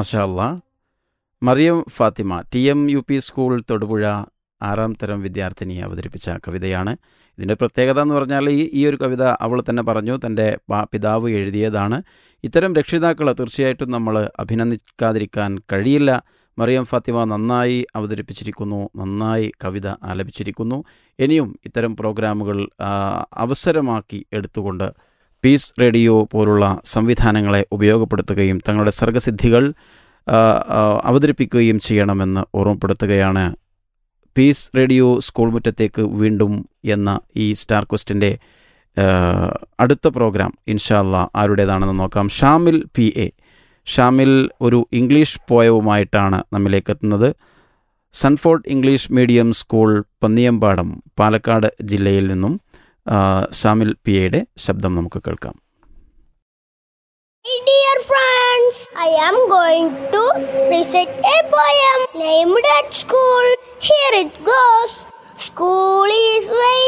മാഷാ അല്ലാ Mariyam Fathima T M U P school Thodupuzha ആറാം തരം വിദ്യാർത്ഥിനി അവതരിപ്പിച്ച കവിതയാണ് ഇതിൻ്റെ പ്രത്യേകത എന്ന് പറഞ്ഞാൽ ഈ ഈ ഒരു കവിത അവൾ തന്നെ പറഞ്ഞു തൻ്റെ പാ- പിതാവ് എഴുതിയതാണ് ഇത്തരം രക്ഷിതാക്കളെ തീർച്ചയായിട്ടും നമ്മൾ അഭിനന്ദിക്കാതിരിക്കാൻ കഴിയില്ല മറിയം ഫാത്തിമ നന്നായി അവതരിപ്പിച്ചിരിക്കുന്നു നന്നായി കവിത ആലപിച്ചിരിക്കുന്നു ഇനിയും ഇത്തരം പ്രോഗ്രാമുകൾ ആ, അവസരമാക്കി എടുത്തുകൊണ്ട് പീസ് റേഡിയോ പോലുള്ള സംവിധാനങ്ങളെ ഉപയോഗപ്പെടുത്തുകയും തങ്ങളുടെ സർഗസിദ്ധികൾ ആ, ആ, അവതരിപ്പിക്കുകയും ചെയ്യണമെന്ന് ഓർമ്മപ്പെടുത്തുകയാണ് പീസ് റേഡിയോ സ്കൂൾ മുറ്റത്തേക്ക് വീണ്ടും എന്ന ഈ സ്റ്റാർ ക്വസ്റ്റിൻ്റെ അടുത്ത പ്രോഗ്രാം ഇൻഷാല്ല ആരുടേതാണെന്ന് നോക്കാം ഷാമിൽ പി എ ഷാമിൽ ഒരു ഇംഗ്ലീഷ് പോയവുമായിട്ടാണ് നമ്മിലേക്ക് എത്തുന്നത് Sunford English medium school Panniyampadam Palakkad ജില്ലയിൽ നിന്നും ആ, ഷാമിൽ പി എയുടെ ശബ്ദം നമുക്ക് കേൾക്കാം My dear friends, I am going to recite a poem named at school. Here it goes. School is waiting.